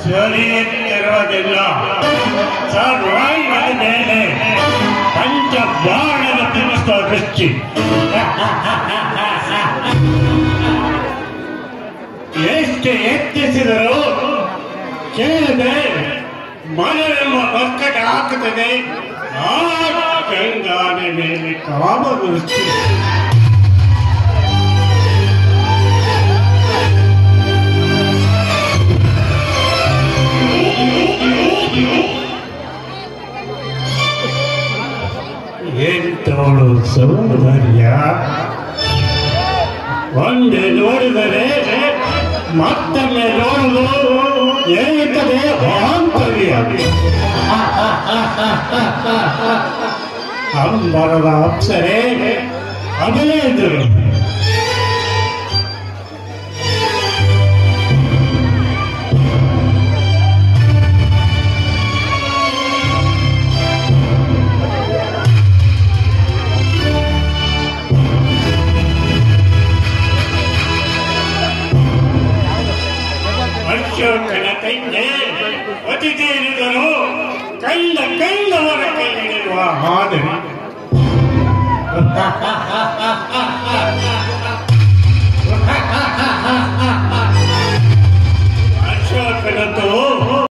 ಸರಿಯುತ್ತಿರುವುದಿಲ್ಲ ಸರ್ವಾಂಗದ ಮೇಲೆ ಪಂಚ ಬಾಣದ ತಿನ್ನಿಸುವ ದೃಷ್ಟಿ ಎಷ್ಟು ಯತ್ನಿಸಿದರೂ ಕೇಳದೆ ಮನೆಯೆಂಬ ಮಕ್ಕಟ ಹಾಕುತ್ತದೆ ಆ ಗಂಗಾನ ಮೇಲೆ ಕಾಮ ದೃಷ್ಟಿ ಎಂತವಳು ಸೌಂದರ್ಯ ಒಂದೇ ನೋಡಿದರೆ ಮತ್ತೊಮ್ಮೆ ನೋಡಲು ಏರುತ್ತದೆ ಆಂತರ್ಯ ಅಂಬರದ ಅಪ್ಸರೆ ಅದೇ ಎದುರು ಅಶೋಕನ ಕೈಗೆ ಅತಿಥಿಯರಿದ್ದರು ಕಂಡ ಕಂಡವರ ಕೈ ಹಿಡಿಯುವ ಮಾದರಿ